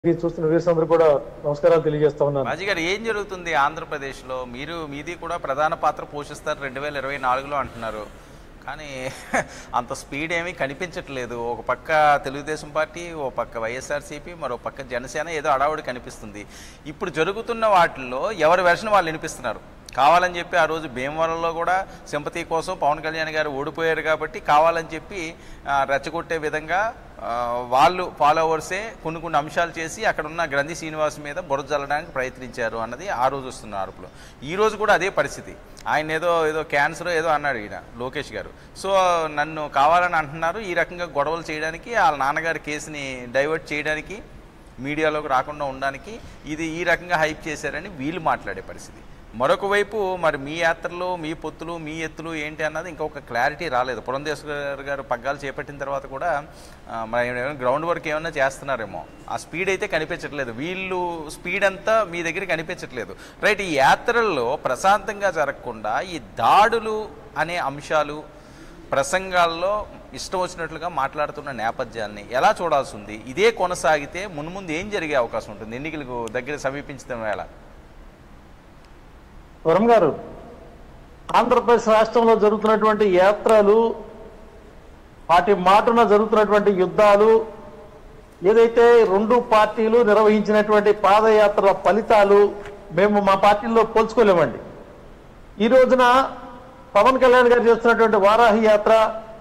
ఈ చూస్తున్న వీరులందరూ కూడా నమస్కారాలు తెలియజేస్తా ఉన్నాను రాజు గారు ఏం జరుగుతుంది ఆంధ్రప్రదేశ్లో మీరు మీది కూడా ప్రధాన పాత్ర పోషిస్తారు రెండు వేల ఇరవై నాలుగులో అంటున్నారు కానీ అంత స్పీడ్ ఏమీ కనిపించట్లేదు ఒక పక్క తెలుగుదేశం పార్టీ ఓ పక్క వైఎస్ఆర్సీపీ మరో పక్క జనసేన ఏదో అడావుడి కనిపిస్తుంది ఇప్పుడు జరుగుతున్న వాటిల్లో ఎవరి వెర్షన్ వాళ్ళు వినిపిస్తున్నారు కావాలని చెప్పి ఆ రోజు భీమవరంలో కూడా సింపతి కోసం పవన్ కళ్యాణ్ గారు ఓడిపోయారు కాబట్టి కావాలని చెప్పి ఆ, రెచ్చగొట్టే విధంగా ఆ, వాళ్ళు ఫాలోవర్సే కొన్ని కొన్ని అంశాలు చేసి అక్కడ ఉన్న గ్రంథి శ్రీనివాస్ మీద బురద జల్లడానికి ప్రయత్నించారు అన్నది ఆ రోజు వస్తున్న ఆరోపణలు ఈ రోజు కూడా అదే పరిస్థితి ఆయన ఏదో ఏదో క్యాన్సర్ ఏదో అన్నాడు ఈయన లోకేష్ గారు సో నన్ను కావాలని అంటున్నారు ఈ రకంగా గొడవలు చేయడానికి వాళ్ళ నాన్నగారి కేసుని డైవర్ట్ చేయడానికి మీడియాలోకి రాకుండా ఉండడానికి ఇది ఈ రకంగా హైప్ చేశారని వీళ్ళు మాట్లాడే పరిస్థితి మరొక వైపు మరి మీ యాత్రలు మీ పొత్తులు మీ ఎత్తులు ఏంటి అన్నది ఇంకొక క్లారిటీ రాలేదు పురంధేశ్వర్ గారు పగ్గాలు చేపట్టిన తర్వాత కూడా ఆ, మరి ఏమైనా గ్రౌండ్ వర్క్ ఏమైనా చేస్తున్నారేమో ఆ స్పీడ్ అయితే కనిపించట్లేదు వీళ్ళు స్పీడ్ అంతా మీ దగ్గర కనిపించట్లేదు రైట్ ఈ యాత్రల్లో ప్రశాంతంగా జరగకుండా ఈ దాడులు అనే అంశాలు ప్రసంగాల్లో ఇష్టం వచ్చినట్లుగా మాట్లాడుతున్న నేపథ్యాన్ని ఎలా చూడాల్సి ఉంది ఇదే కొనసాగితే మున్ముందు ఏం జరిగే అవకాశం ఉంటుంది ఎన్నికలకు దగ్గర సమీపించడం వేళ వరం గారు ఆంధ్రప్రదేశ్ రాష్ట్రంలో జరుగుతున్నటువంటి యాత్రలు వాటి మాటున జరుగుతున్నటువంటి యుద్ధాలు ఏదైతే రెండు పార్టీలు నిర్వహించినటువంటి పాదయాత్రల ఫలితాలు మేము మా పార్టీల్లో పోల్చుకోలేమండి ఈ రోజున పవన్ కళ్యాణ్ గారు చేస్తున్నటువంటి వారాహి యాత్ర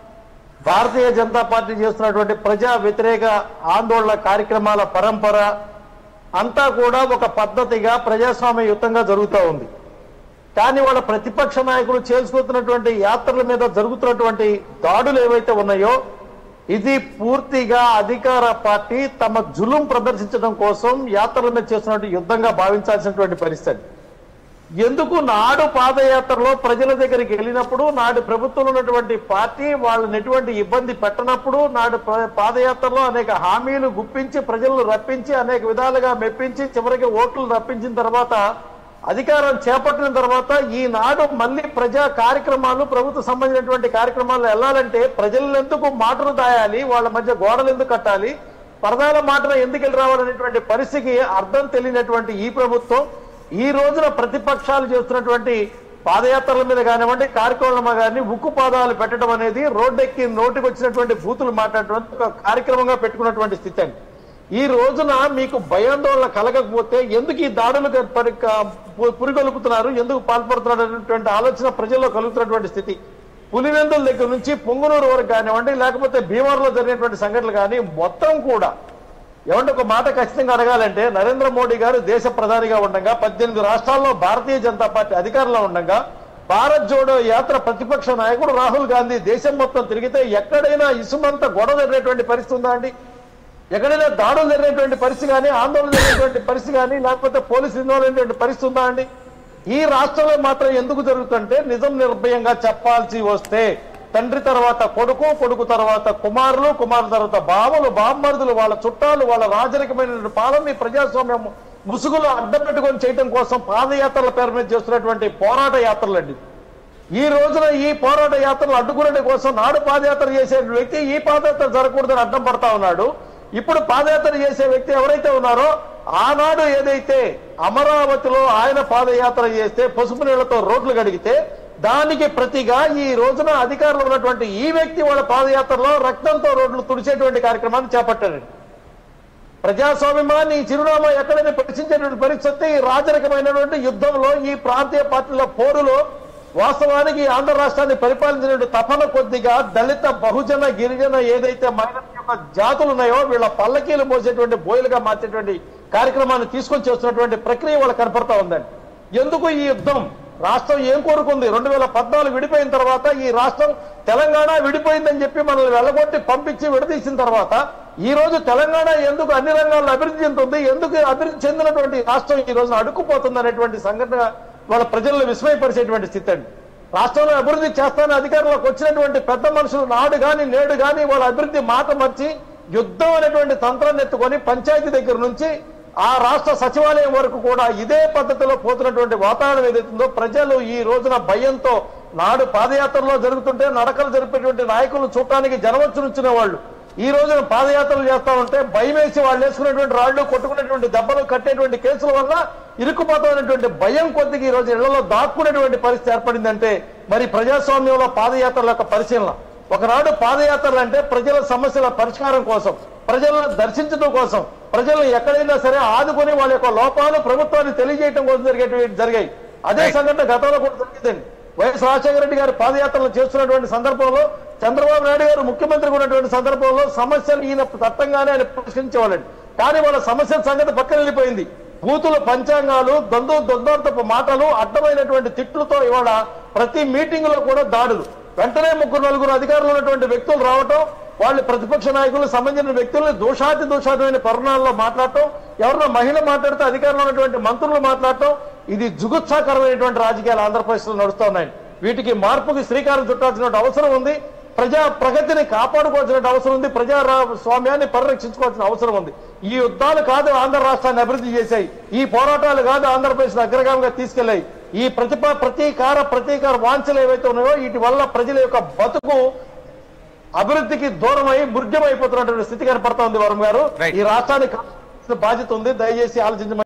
భారతీయ జనతా పార్టీ చేస్తున్నటువంటి ప్రజా వ్యతిరేక ఆందోళన కార్యక్రమాల పరంపర అంతా కూడా ఒక పద్ధతిగా ప్రజాస్వామ్యయుతంగా జరుగుతూ ఉంది కానీ వాళ్ళ ప్రతిపక్ష నాయకులు చేసుకుంటున్నటువంటి యాత్రల మీద జరుగుతున్నటువంటి దాడులు ఏవైతే ఉన్నాయో ఇది పూర్తిగా అధికార పార్టీ తమ జులుం ప్రదర్శించడం కోసం యాత్రల మీద చేస్తున్నటువంటి యుద్ధంగా భావించాల్సినటువంటి పరిస్థితి ఎందుకు నాడు పాదయాత్రలో ప్రజల దగ్గరికి వెళ్ళినప్పుడు నాడు ప్రభుత్వంలో ఉన్నటువంటి పార్టీ వాళ్ళని ఎటువంటి ఇబ్బంది పెట్టనప్పుడు నాడు ప్ర- పాదయాత్రలో అనేక హామీలు గుప్పించి ప్రజలను రప్పించి అనేక విధాలుగా మెప్పించి చివరికి ఓట్లు రప్పించిన తర్వాత అధికారం చేపట్టిన తర్వాత ఈనాడు మళ్ళీ ప్రజా కార్యక్రమాలు ప్రభుత్వ సంబంధించినటువంటి కార్యక్రమాలు వెళ్ళాలంటే ప్రజలను ఎందుకు మాటలు దాయాలి వాళ్ళ మధ్య గోడలు ఎందుకు కట్టాలి ప్రధాన మాటలు ఎందుకు వెళ్ళి రావాలనేటువంటి పరిస్థితికి అర్థం తెలియనటువంటి ఈ ప్రభుత్వం ఈ రోజున ప్రతిపక్షాలు చేస్తున్నటువంటి పాదయాత్రల మీద కానివ్వండి కార్యక్రమాల కానీ ఉక్కు పాదాలు పెట్టడం అనేది రోడ్డెక్కి నోటికి వచ్చినటువంటి బూతులు మాట్లాడటం ఒక కార్యక్రమంగా పెట్టుకున్నటువంటి స్థితి అండి ఈ రోజున మీకు భయాందోళన కలగకపోతే ఎందుకు ఈ దాడులకు పరి- క- పు- పురిగొలుపుతున్నారు ఎందుకు పాల్పడుతున్నారు అనేటువంటి ఆలోచన ప్రజల్లో కలుగుతున్నటువంటి స్థితి పులివెందుల దగ్గర నుంచి పొంగునూరు వరకు కానివ్వండి లేకపోతే భీమవరంలో జరిగినటువంటి సంఘటనలు కానీ మొత్తం కూడా ఏమంటే ఒక మాట ఖచ్చితంగా అడగాలంటే నరేంద్ర మోడీ గారు దేశ ప్రధానిగా ఉండగా పద్దెనిమిది రాష్ట్రాల్లో భారతీయ జనతా పార్టీ అధికారంలో ఉండగా భారత్ జోడో యాత్ర ప్రతిపక్ష నాయకుడు రాహుల్ గాంధీ దేశం మొత్తం తిరిగితే ఎక్కడైనా ఇసుమంత గొడవ జరిగినటువంటి పరిస్థితి ఉందా అండి ఎక్కడైనా దాడులు జరిగినటువంటి పరిస్థితి కానీ ఆందోళన జరిగినటువంటి పరిస్థితి కానీ లేకపోతే పోలీసు ఇన్వాల్వ్ అయినటువంటి పరిస్థితి ఉందా అండి ఈ రాష్ట్రంలో మాత్రం ఎందుకు జరుగుతుంటే నిజం నిర్భయంగా చెప్పాల్సి వస్తే తండ్రి తర్వాత కొడుకు కొడుకు తర్వాత కుమారులు కుమారుల తర్వాత బావలు బామ్మరుదులు వాళ్ళ చుట్టాలు వాళ్ళ రాజరికమైన పాలన ఈ ప్రజాస్వామ్యం ముసుగులో అడ్డం పెట్టుకొని చేయడం కోసం పాదయాత్రల పేరు మీద చేస్తున్నటువంటి పోరాట యాత్రలండి ఈ రోజున ఈ పోరాట యాత్రలు అడ్డుకునే కోసం నాడు పాదయాత్ర చేసే వ్యక్తి ఈ పాదయాత్ర జరగకూడదని అడ్డం పడతా ఉన్నాడు ఇప్పుడు పాదయాత్ర చేసే వ్యక్తి ఎవరైతే ఉన్నారో ఆనాడు ఏదైతే అమరావతిలో ఆయన పాదయాత్ర చేస్తే పసుపు నీళ్లతో రోడ్లు గడిగితే దానికి ప్రతిగా ఈ రోజున అధికారంలో ఉన్నటువంటి ఈ వ్యక్తి వాళ్ళ పాదయాత్రలో రక్తంతో రోడ్లు తుడిచేటువంటి కార్యక్రమాన్ని చేపట్టారండి ప్రజాస్వామ్యాన్ని ఈ చిరునామా ఎక్కడైనా ప్రశ్నించేటువంటి పరిస్థితి ఈ రాజరికమైనటువంటి యుద్ధంలో ఈ ప్రాంతీయ పార్టీల పోరులో వాస్తవానికి ఆంధ్ర రాష్ట్రాన్ని పరిపాలించినటువంటి తపన కొద్దిగా దళిత బహుజన గిరిజన ఏదైతే మైనారిటీ యొక్క జాతులు ఉన్నాయో వీళ్ళ పల్లకీలు మోసేటువంటి బోయలుగా మార్చేటువంటి కార్యక్రమాన్ని తీసుకొని చేస్తున్నటువంటి ప్రక్రియ వాళ్ళకి కనపడతా ఉందండి ఎందుకు ఈ యుద్ధం రాష్ట్రం ఏం కోరుకుంది రెండు వేల పద్నాలుగు విడిపోయిన తర్వాత ఈ రాష్ట్రం తెలంగాణ విడిపోయిందని చెప్పి మనల్ని వెళ్ళగొట్టి పంపించి విడదీసిన తర్వాత ఈ రోజు తెలంగాణ ఎందుకు అన్ని రంగాల్లో అభివృద్ధి చెందుతుంది ఎందుకు అభివృద్ధి చెందినటువంటి రాష్ట్రం ఈ రోజున అడుక్కుపోతుంది అనేటువంటి సంఘటన వాళ్ళ ప్రజలను విస్మయపరిచేటువంటి స్థితి అండి రాష్ట్రంలో అభివృద్ధి చేస్తానని అధికారంలోకి వచ్చినటువంటి పెద్ద మనుషులు నాడు గాని నేడు గాని వాళ్ళ అభివృద్ధి మాట మర్చి యుద్ధం అనేటువంటి తంత్రాన్ని ఎత్తుకొని పంచాయతీ దగ్గర నుంచి ఆ రాష్ట్ర సచివాలయం వరకు కూడా ఇదే పద్ధతిలో పోతున్నటువంటి వాతావరణం ఏదైతుందో ప్రజలు ఈ రోజున భయంతో నాడు పాదయాత్రలో జరుగుతుంటే నడకలు జరిపేటువంటి నాయకులను చూడటానికి జనవచ్చు నుంచిన వాళ్ళు ఈ రోజున పాదయాత్రలు చేస్తా ఉంటే భయం వేసి వాళ్ళు వేసుకునేటువంటి రాళ్లు కొట్టుకునేటువంటి దెబ్బలు కట్టేటువంటి కేసుల వల్ల ఇరుక్కుపోతున్నటువంటి భయం కొద్దిగా ఈ రోజు ఇళ్లలో దాక్కునేటువంటి పరిస్థితి ఏర్పడిందంటే మరి ప్రజాస్వామ్యంలో పాదయాత్రల యొక్క పరిశీలన ఒకనాడు పాదయాత్రలు అంటే ప్రజల సమస్యల పరిష్కారం కోసం ప్రజలను దర్శించడం కోసం ప్రజలను ఎక్కడైనా సరే ఆదుకొని వాళ్ళ యొక్క లోపాలు ప్రభుత్వాన్ని తెలియజేయడం కోసం జరిగేటువంటి జరిగాయి అదే Right. సంఘటన గతంలో కూడా జరిగిందండి వైఎస్ రాజశేఖర రెడ్డి గారి పాదయాత్రలు చేస్తున్నటువంటి సందర్భంలో చంద్రబాబు నాయుడు గారు ముఖ్యమంత్రిగా ఉన్నటువంటి సందర్భంలో సమస్యలు ఈయన దట్టంగానే ఆయన ప్రశ్నించేవాళ్ళండి కానీ వాళ్ళ సమస్యల సంగతి పక్కన వెళ్ళిపోయింది బూతుల పంచాంగాలు దొందు దొందోర్తపు మాటలు అడ్డమైనటువంటి తిట్లతో ఇవాళ ప్రతి మీటింగ్ లో కూడా దాడులు వెంటనే ముగ్గురు నలుగురు అధికారులు ఉన్నటువంటి వ్యక్తులు రావటం వాళ్ళు ప్రతిపక్ష నాయకులు సంబంధించిన వ్యక్తులను దోషాతి దోషాతమైన పరిణామాల్లో మాట్లాడటం ఎవరినో మహిళ మాట్లాడితే అధికారంలో ఉన్నటువంటి మంత్రులు మాట్లాడటం ఇది జుగుత్సాకరమైనటువంటి రాజకీయాలు ఆంధ్రప్రదేశ్ లో నడుస్తున్నాయి వీటికి మార్పుకి శ్రీకారం చుట్టాల్సిన అవసరం ఉంది ప్రజా ప్రగతిని కాపాడుకోవాల్సిన అవసరం ఉంది ప్రజా రా- స్వామ్యాన్ని పరిరక్షించుకోవాల్సిన అవసరం ఉంది ఈ యుద్ధాలు కాదు ఆంధ్ర రాష్ట్రాన్ని అభివృద్ధి చేశాయి ఈ పోరాటాలు కాదు ఆంధ్రప్రదేశ్ అగ్రగామిగా తీసుకెళ్లాయి ఈ ప్రతిభ ప్రతీకార ప్రతీకార వాంఛలు ఏవైతే ఉన్నాయో వీటి వల్ల ప్రజల యొక్క బతుకు అభివృద్ధికి దూరమై మృగ్యమైపోతున్నటువంటి స్థితి కనపడతా ఉంది వరం గారు Right. ఈ రాష్ట్రానికి కావాల్సిన బాధ్యత ఉంది దయచేసి ఆలోచించమని